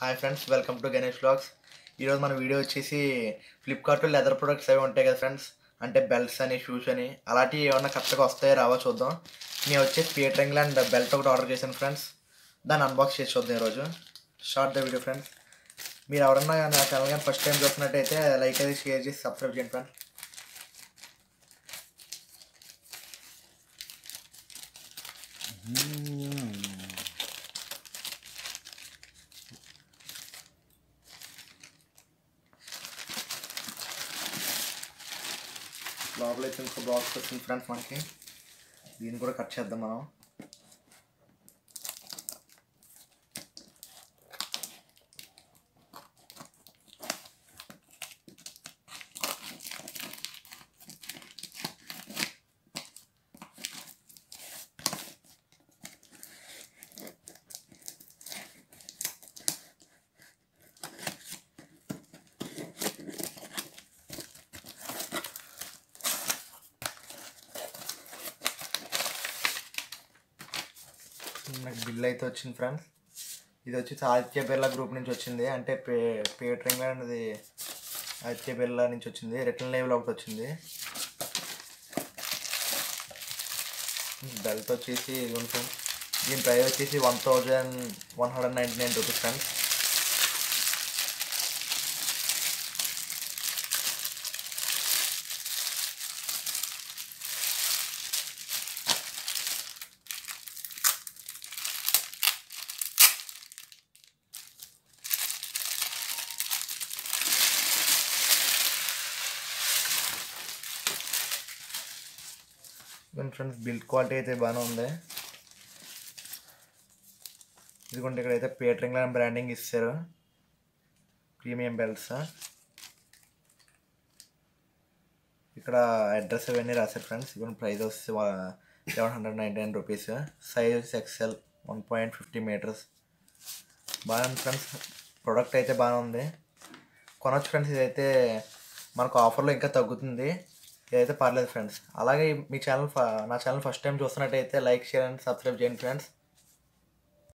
hi friends welcome to Ganesh blogs ఈరోజు మన video వచ్చేసి ఫ్లిప్కార్ట్లో లెదర్ ప్రొడక్ట్స్ అవి ఉంటాయి కదా ఫ్రెండ్స్ అంటే బెల్ట్స్ అని షూస్ అని అలాంటివి ఏమన్నా కరెక్ట్గా వస్తాయో రావో చూద్దాం నేను వచ్చేసి పీటర్ ఇంగ్లాండ్ బెల్ట్ ఒకటి ఆర్డర్ చేశాను ఫ్రెండ్స్ దాన్ని అన్బాక్స్ చేసి చూద్దాం ఈరోజు షార్ట్ ద వీడియో ఫ్రెండ్స్ మీరు ఎవరన్నా నా ఛానల్ కానీ ఫస్ట్ టైం చూస్తున్నట్టయితే లైక్ అది షేర్ చేసి సబ్స్క్రైబ్ చేయండి ఫ్రెండ్స్ లోపల అయితే ఇంకో బాక్స్ వచ్చింది ఫ్రెండ్స్ మనకి దీన్ని కూడా కట్ చేద్దాం మనం నాకు బిల్ అయితే వచ్చింది ఫ్రెండ్స్ ఇది వచ్చి ఆదిత్య బిర్లా గ్రూప్ నుంచి వచ్చింది అంటే పే పేటరింగ్ అనేది ఆదిత్య బిర్లా నుంచి వచ్చింది రిటర్న్ లేబుల్ ఒకటి వచ్చింది బెల్ట్ వచ్చేసి ఇది ఉంటుంది దీని ప్రైస్ వచ్చేసి one thousand one hundred ninety nine rupees friends ఇదిగోండి ఫ్రెండ్స్ బిల్డ్ క్వాలిటీ అయితే బాగానే ఉంది ఇదిగోండి ఇక్కడైతే పేటరింగ్ లాంటి బ్రాండింగ్ ఇస్తారు ప్రీమియం బెల్ట్స్ ఇక్కడ అడ్రస్ అవన్నీ రాశారు ఫ్రెండ్స్ ఇదిగోండి ప్రైస్ వచ్చి seven hundred ninety nine rupees size వచ్చి XL one point fifty meters బాగా ఉంది ఫ్రెండ్స్ ప్రోడక్ట్ అయితే బాగానే ఉంది కొనొచ్చు ఫ్రెండ్స్ ఇదైతే మనకు ఆఫర్లో ఇంకా తగ్గుతుంది ఇదైతే పర్లేదు ఫ్రెండ్స్ అలాగే మీ ఛానల్ నా ఛానల్ ఫస్ట్ టైం చూస్తున్నట్టయితే లైక్ షేర్ అండ్ సబ్స్క్రైబ్ చేయండి ఫ్రెండ్స్